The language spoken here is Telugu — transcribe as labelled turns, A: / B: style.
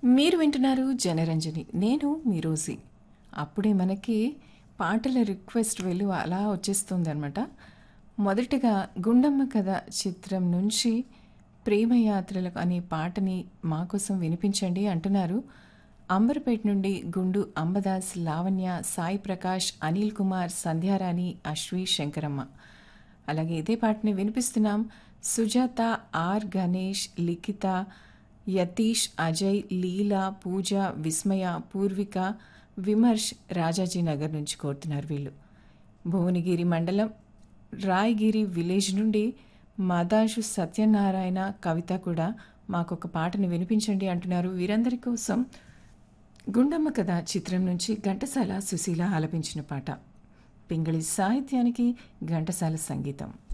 A: మీరు వింటున్నారు జనరంజని నేను మీ రోజీ అప్పుడే మనకి పాటల రిక్వెస్ట్ వెలు అలా వచ్చేస్తుంది అనమాట మొదటగా గుండమ్మ కథ చిత్రం నుంచి ప్రేమయాత్రలకు అనే పాటని మా కోసం వినిపించండి అంటున్నారు అంబర్పేట నుండి గుండు అంబదాస్ లావణ్య సాయి ప్రకాష్ అనిల్ కుమార్ సంధ్యారాణి అశ్వి శంకరమ్మ అలాగే ఇదే పాటని వినిపిస్తున్నాం సుజాత ఆర్ గణేష్ లిఖిత యతీష్ అజయ్ లీలా పూజ విస్మయ పూర్విక విమర్శ్ రాజాజీ నగర్ నుంచి కోరుతున్నారు వీళ్ళు భువనగిరి మండలం రాయగిరి విలేజ్ నుండి మదాషు సత్యనారాయణ కవిత కూడా మాకొక పాటను వినిపించండి అంటున్నారు వీరందరి కోసం గుండమ్మ కథ చిత్రం నుంచి ఘంటసాల సుశీల ఆలపించిన పాట పింగళి సాహిత్యానికి ఘంటసాల సంగీతం